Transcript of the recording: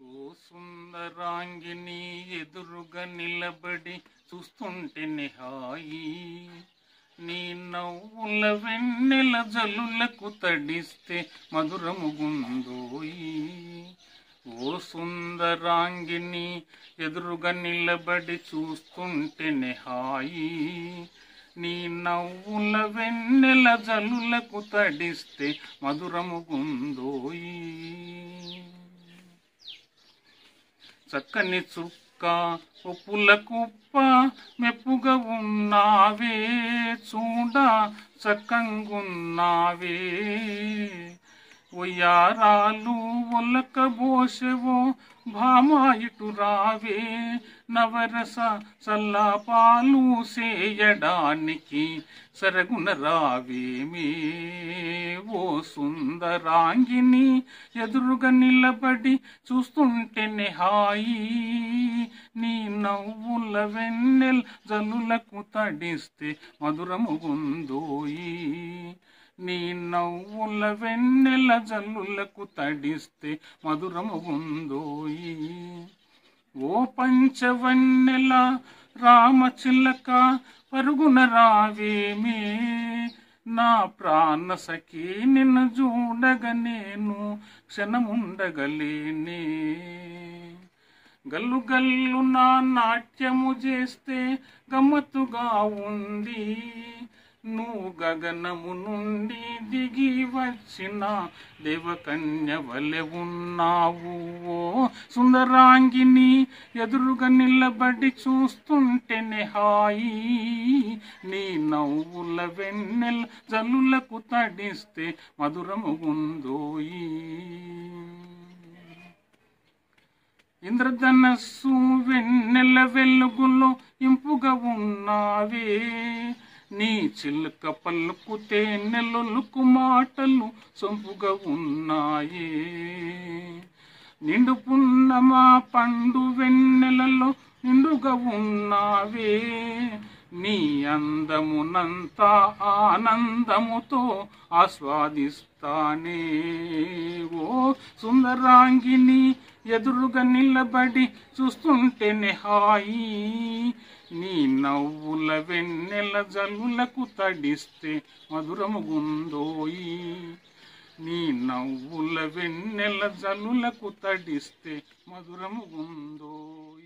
ఓ సుందరాంగిని ఎదురుగా నిలబడి చూస్తుంటే హాయి నీ నవ్వుల వెన్నెల జల్లులకు తడిస్తే మధురము గుందోయి ఓ సుందరాంగిని ఎదురుగా నిలబడి చూస్తుంటే హాయి నీ నవ్వుల వెన్నెల జల్లులకు తడిస్తే మధురము గుందోయి చక్కని చుక్క ఒప్పుల కుప్ప మెప్పుగా ఉన్నావే చూడ చక్కంగున్నావే ఒయ్యారాలు ఒలక బోసెవో భామా ఇటు రావే నవరస చల్లపాలు సేయడానికి సరగున రావేమే ఓ సుందరాంగిని ఎదురుగా నిలబడి చూస్తుంటేనే హాయి నీ నవ్వుల వెన్నెల్ జల్లులకు తడిస్తే మధురము గుందోయి నీ నవ్వుల వెన్నెల జల్లులకు తడిస్తే మధురము గుందోయి ఓ పంచవన్నెల రామచిల్లక పరుగున రావేమే నా ప్రాణ సఖీ నిన్ను చూడగ నేను క్షణముండగలేనే గల్లు గల్లు నా నాట్యము చేస్తే గమ్మత్తుగా ఉంది నువ్వు గగనము నుండి దిగి వచ్చిన దేవకన్య వలె ఉన్నావు ఓ సుందరాంగిని ఎదురుగా నిలబడి చూస్తుంటేనే హాయి నీ నవ్వుల వెన్నెల జల్లులకు తడిస్తే మధురము గుందోయి ఇంద్రధనస్సు వెన్నెల వెలుగులో ఇంపుగా ఉన్నావే నీ చిలుక పలుకుతే నెలలకు మాటలు సొంపుగా ఉన్నాయే నిండు పున్నమా పండు వెన్నెలలో నిండుగా ఉన్నావే నీ అందమునంతా ఆనందముతో ఆస్వాదిస్తానే ఓ సుందరాంగిని ఎదురుగా నిలబడి చూస్తుంటేనే హాయి నీ నవ్వుల వెన్నెల జల్లులకు తడిస్తే మధురము గుందోయి నీ నవ్వుల వెన్నెల జల్లులకు తడిస్తే మధురము గుందోయి